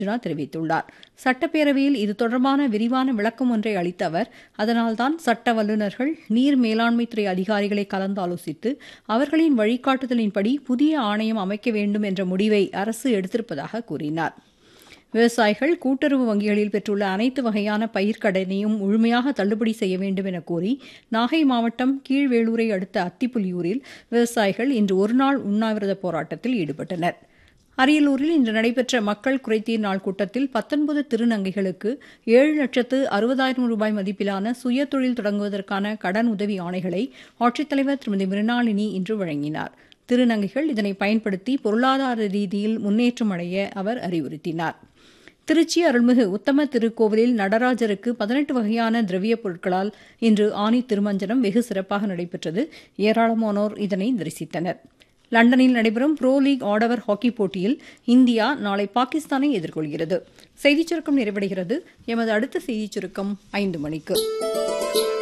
அர்ஜுனா தெரிவித்துள்ளார் சட்டப்பேரவையில் இது தொடர்பான விரிவான விளக்கம் ஒன்றை அளித்த அவர் அதனால்தான் சட்ட வல்லுநர்கள் நீர் மேலாண்மைத்துறை அதிகாரிகளை கலந்தாலோசித்து அவர்களின் வழிகாட்டுதலின்படி புதிய ஆணையம் அமைக்க வேண்டும் என்ற முடிவை அரசு எடுத்திருப்பதாக கூறினார் விவசாயிகள் கூட்டுறவு வங்கிகளில் பெற்றுள்ள அனைத்து வகையான பயிர்க்கடனையும் முழுமையாக தள்ளுபடி செய்ய வேண்டும் என கோரி நாகை மாவட்டம் கீழ்வேளூரை அடுத்த அத்திப்புலியூரில் விவசாயிகள் இன்று ஒருநாள் உண்ணாவிரத போராட்டத்தில் ஈடுபட்டனர் அரியலூரில் இன்று நடைபெற்ற மக்கள் குறைதீர் நாள் கூட்டத்தில் பத்தொன்பது திருநங்கைகளுக்கு ஏழு லட்சத்து அறுபதாயிரம் ரூபாய் மதிப்பிலான சுய தொழில் தொடங்குவதற்கான கடன் உதவி ஆணைகளை ஆட்சித்தலைவர் திருமதி மிருணாளினி இன்று வழங்கினார் திருநங்கைகள் இதனை பயன்படுத்தி பொருளாதார ரீதியில் முன்னேற்றம் அடைய அவர் அறிவுறுத்தினார் திருச்சி அருள்மிகு உத்தம திருக்கோவிலில் நடராஜருக்கு பதினெட்டு வகையான திரவியப் பொருட்களால் இன்று ஆனி திருமஞ்சனம் வெகு சிறப்பாக நடைபெற்றது ஏராளமானோர் இதனை தரிசித்தனர் லண்டனில் நடைபெறும் ப்ரோ லீக் ஆடவர் ஹாக்கி போட்டியில் இந்தியா நாளை பாகிஸ்தானை எதிர்கொள்கிறது செய்திச் சுருக்கம் நிறைவடைகிறது எமது அடுத்த செய்திச் சுருக்கம் ஐந்து மணிக்கு